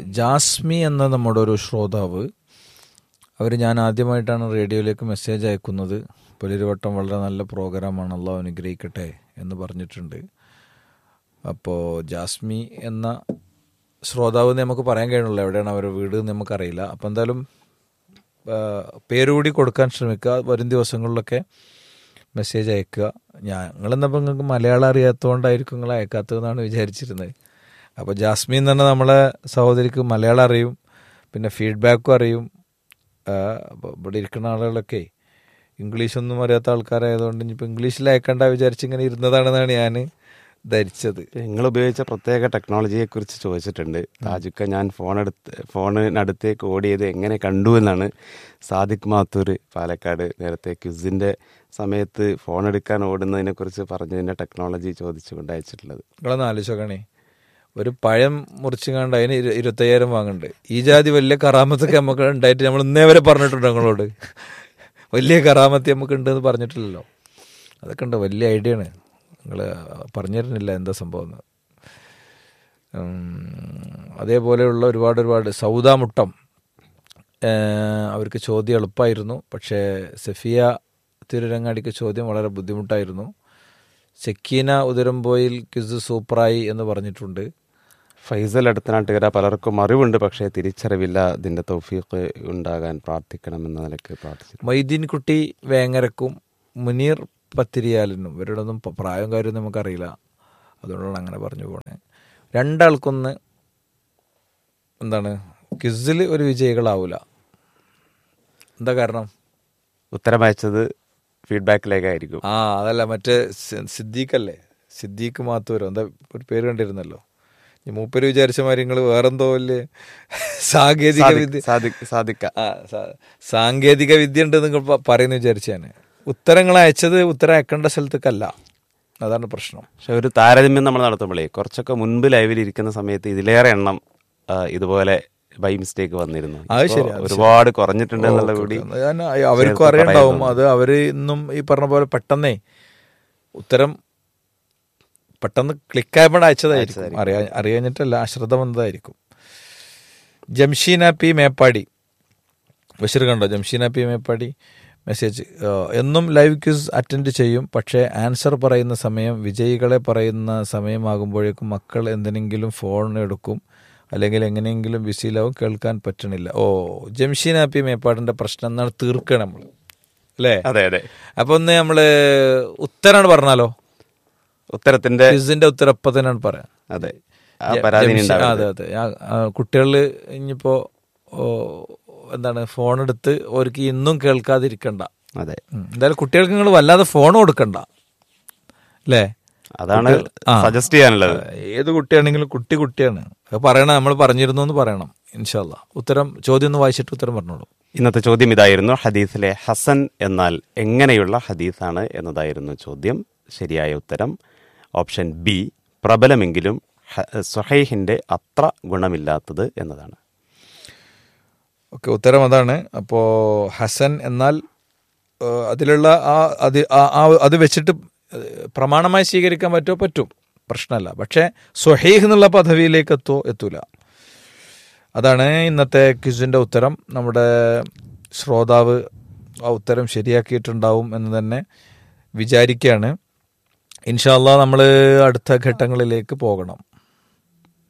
ജാസ്മി എന്ന നമ്മുടെ ഒരു ശ്രോതാവ് അവർ ഞാൻ ആദ്യമായിട്ടാണ് റേഡിയോയിലേക്ക് മെസ്സേജ് അയക്കുന്നത് പുലരിവട്ടം വളരെ നല്ല പ്രോഗ്രാമാണ് അള്ളാഹു അനുഗ്രഹിക്കട്ടെ എന്ന് പറഞ്ഞിട്ടുണ്ട് അപ്പോൾ ജാസ്മി എന്ന ശ്രോതാവ് എന്ന് നമുക്ക് പറയാൻ കഴിയണല്ലോ എവിടെയാണ് അവരുടെ വീട് എന്ന് നമുക്കറിയില്ല അപ്പം എന്തായാലും ആ, പേരുകൂടി കൊടുക്കാൻ ശ്രമിക്കുക വരും ദിവസങ്ങളിലൊക്കെ മെസ്സേജ് അയക്കുക ഞങ്ങളെന്നപ്പോൾ നിങ്ങൾക്ക് മലയാളം അറിയാത്തതുകൊണ്ടായിരിക്കും നിങ്ങൾ അയക്കാത്തതെന്നാണ് വിചാരിച്ചിരുന്നത് അപ്പോൾ ജാസ്മിൻ എന്ന് പറഞ്ഞാൽ നമ്മളെ സഹോദരിക്ക് മലയാളം അറിയും പിന്നെ ഫീഡ്ബാക്കും അറിയും ആ, അപ്പോൾ ഇവിടെ ഇരിക്കുന്ന ആളുകളൊക്കെ ഇംഗ്ലീഷൊന്നും അറിയാത്ത ആൾക്കാരായതുകൊണ്ട് ഇനിയിപ്പോൾ ഇംഗ്ലീഷിൽ അയക്കണ്ട വിചാരിച്ച് ഇങ്ങനെ ഇരുന്നതാണെന്നാണ് ഞാൻ ധരിച്ചത് നിങ്ങൾ ഉപയോഗിച്ച പ്രത്യേക ടെക്നോളജിയെ കുറിച്ച് ചോദിച്ചിട്ടുണ്ട് താജുക്ക ഞാൻ ഫോൺ എടുത്ത് ഫോണിനടുത്തേക്ക് ഓടിയത് എങ്ങനെ കണ്ടു എന്നാണ് സാദിഖ് മാത്തൂർ പാലക്കാട് നേരത്തെ ക്യുസിന്റെ സമയത്ത് ഫോൺ എടുക്കാൻ ഓടുന്നതിനെ കുറിച്ച് പറഞ്ഞതിന്റെ ടെക്നോളജി ചോദിച്ചുകൊണ്ട് അയച്ചിട്ടുള്ളത് നിങ്ങളൊന്ന് ആലോചിച്ചോക്കണേ ഒരു പഴം മുറിച്ചുകൊണ്ട് അതിന് ഇരു- ഇരുപത്തയ്യായിരം വാങ്ങുന്നുണ്ട് ഈ ജാതി വലിയ കറാമത്തൊക്കെ നമുക്ക് ഉണ്ടായിട്ട് നമ്മൾ ഇന്നേ വരെ പറഞ്ഞിട്ടുണ്ട് നിങ്ങളോട് വലിയ കറാമത്തി നമുക്ക് ഉണ്ടെന്ന് പറഞ്ഞിട്ടില്ലല്ലോ അതൊക്കെ ഉണ്ട് വലിയ ഐഡിയ ആണ് നിങ്ങൾ പറഞ്ഞിരുന്നില്ല എന്താ സംഭവം എന്ന് ഉം, അതേപോലെയുള്ള ഒരുപാട് ഒരുപാട് സൗദാമുട്ടം ഏഹ്, അവർക്ക് ചോദ്യം എളുപ്പമായിരുന്നു പക്ഷേ സഫിയ തിരുരങ്ങാടിക്ക് ചോദ്യം വളരെ ബുദ്ധിമുട്ടായിരുന്നു സെക്കീന ഉദരംപോയിൽ ക്വിസ് സൂപ്പറായി എന്ന് പറഞ്ഞിട്ടുണ്ട് ഫൈസൽ അടുത്തനാട്ടുകര പലർക്കും അറിവുണ്ട് പക്ഷേ തിരിച്ചറിവില്ല ഇതിന്റെ തൗഫീഖ് ഉണ്ടാകാൻ പ്രാർത്ഥിക്കണം എന്ന നിലയ്ക്ക് പ്രാർത്ഥിച്ചു മൈദീൻ കുട്ടി വേങ്ങരക്കും മുനീർ പത്തിരിയാലിനും ഇവരുടെ ഒന്നും പ- പ്രായം കാര്യം നമുക്കറിയില്ല അതുകൊണ്ടാണ് അങ്ങനെ പറഞ്ഞു പോണേ രണ്ടാൾക്കൊന്ന് എന്താണ് ക്വിസിൽ ഒരു വിജയികളാവൂല എന്താ കാരണം ഉത്തരം അയച്ചത് ഫീഡ്ബാക്കിലേക്കായിരിക്കും ആ അതല്ല മറ്റേ സി- സിദ്ദീഖല്ലേ സിദ്ദീഖ് മാത്തൂരോ എന്താ ഒരു പേര് കണ്ടിരുന്നല്ലോ ഈ മൂപ്പര് വിചാരിച്ച മാതിരി നിങ്ങൾ വേറെന്തോ വലിയ സാങ്കേതിക വിദ്യ സാദിഖ് സാദിക്ക ആ, സാ- സാങ്കേതിക വിദ്യ ഉണ്ട് നിങ്ങൾ പറയുന്നു വിചാരിച്ചു ഞാൻ ഉത്തരങ്ങൾ അയച്ചത് ഉത്തരം അയക്കേണ്ട സ്ഥലത്തേക്കല്ല അതാണ് പ്രശ്നം പക്ഷെ ഒരു താരതമ്യം നമ്മൾ നടത്തുമ്പോഴേ കുറച്ചൊക്കെ മുൻപ് ലൈവിൽ ഇരിക്കുന്ന സമയത്ത് ഇതിലേറെ എണ്ണം ആ, ഇതുപോലെ ബൈ മിസ്റ്റേക്ക് വന്നിരുന്നു അത് ഇപ്പോ ശരി, അത് ഒരുപാട് കുറഞ്ഞിട്ടുണ്ട് എന്നുള്ള ഓക്കേ, കൂടി ഓക്കേ. ഞാൻ അവർക്കും ചേർത്ത് അറിയണ്ടാവും പറയുന്നു. അത് അവര് ഇന്നും ഈ പറഞ്ഞ പോലെ പെട്ടെന്നേ ഉത്തരം പെട്ടെന്ന് ക്ലിക്കായപ്പോൾ അയച്ചതായിരിക്കും അറിയാ അറിയാഞ്ഞിട്ടല്ല അശ്രദ്ധ വന്നതായിരിക്കും ജംഷീന പി മേപ്പാടി ബഷീർ കണ്ടോ ജംഷീന പി മേപ്പാടി മെസ്സേജ് ആ, എന്നും ലൈവ് ക്യൂസ് അറ്റൻഡ് ചെയ്യും പക്ഷേ ആൻസർ പറയുന്ന സമയം വിജയികളെ പറയുന്ന സമയമാകുമ്പോഴേക്കും മക്കൾ എന്തിനെങ്കിലും ഫോൺ എടുക്കും അല്ലെങ്കിൽ എങ്ങനെയെങ്കിലും ബിസിയിലാവും കേൾക്കാൻ പറ്റണില്ല ഓ ജംഷീന പി മേപ്പാടിന്റെ പ്രശ്നം എന്നാണ് തീർക്കണം നമ്മൾ അല്ലേ അതെ അതെ അപ്പൊ ഒന്ന് നമ്മള് ഉത്തരാണ് പറഞ്ഞാലോ ഉത്തരത്തിന്റെ ക്വിസിന്റെ ഉത്തരം ഇപ്പൊ തന്നെയാണ് പറയാം അതെ ആ പരാതി ഇനി ജംഷി- ഉണ്ടാവരുത്. അതെ അതെ കുട്ടികളിൽ ഇനിയിപ്പോ ഓ, എന്താണ് ഫോൺ എടുത്ത് അവർക്ക് ഇന്നും കേൾക്കാതിരിക്കണ്ട അതെ ഉം. എന്തായാലും കുട്ടികൾക്ക് നിങ്ങൾ വല്ലാതെ ഫോൺ കൊടുക്കണ്ട അല്ലേ അതാണ് സജസ്റ്റ് ചെയ്യാനുള്ളത് ഏത് കുട്ടിയാണെങ്കിലും കുട്ടി കുട്ടിയാണ് അത് പറയണം നമ്മൾ പറഞ്ഞിരുന്നു എന്ന് പറയണം ഇൻഷാല്ല ഉത്തരം ചോദ്യം ഒന്ന് വായിച്ചിട്ട് ഉത്തരം പറഞ്ഞോളൂ ഇന്നത്തെ ചോദ്യം ഇതായിരുന്നു ഹദീസിലെ ഹസൻ എന്നാൽ എങ്ങനെയുള്ള ഹദീസാണ് എന്നതായിരുന്നു ചോദ്യം ശരിയായ ഉത്തരം ഓപ്ഷൻ ബി പ്രബലമെങ്കിലും ഹ- സുഹൈഹിന്റെ അത്ര ഗുണമില്ലാത്തത് എന്നതാണ് ഓക്കെ ഉത്തരം അതാണ് അപ്പോൾ ഹസൻ എന്നാൽ ആ, അതിലുള്ള ആ അത് ആ- ആ അത് വെച്ചിട്ട് പ്രമാണമായി സ്വീകരിക്കാൻ പറ്റുമോ പറ്റും പ്രശ്നമല്ല പക്ഷേ സ്വഹീഹ് എന്നുള്ള പദവിയിലേക്ക് എത്തോ എത്തൂല അതാണ് ഇന്നത്തെ ക്വിസിൻ്റെ ഉത്തരം നമ്മുടെ ശ്രോതാവ് ആ ഉത്തരം ശരിയാക്കിയിട്ടുണ്ടാവും എന്ന് തന്നെ വിചാരിക്കുകയാണ് ഇൻഷാല്ല നമ്മൾ അടുത്ത ഘട്ടങ്ങളിലേക്ക് പോകണം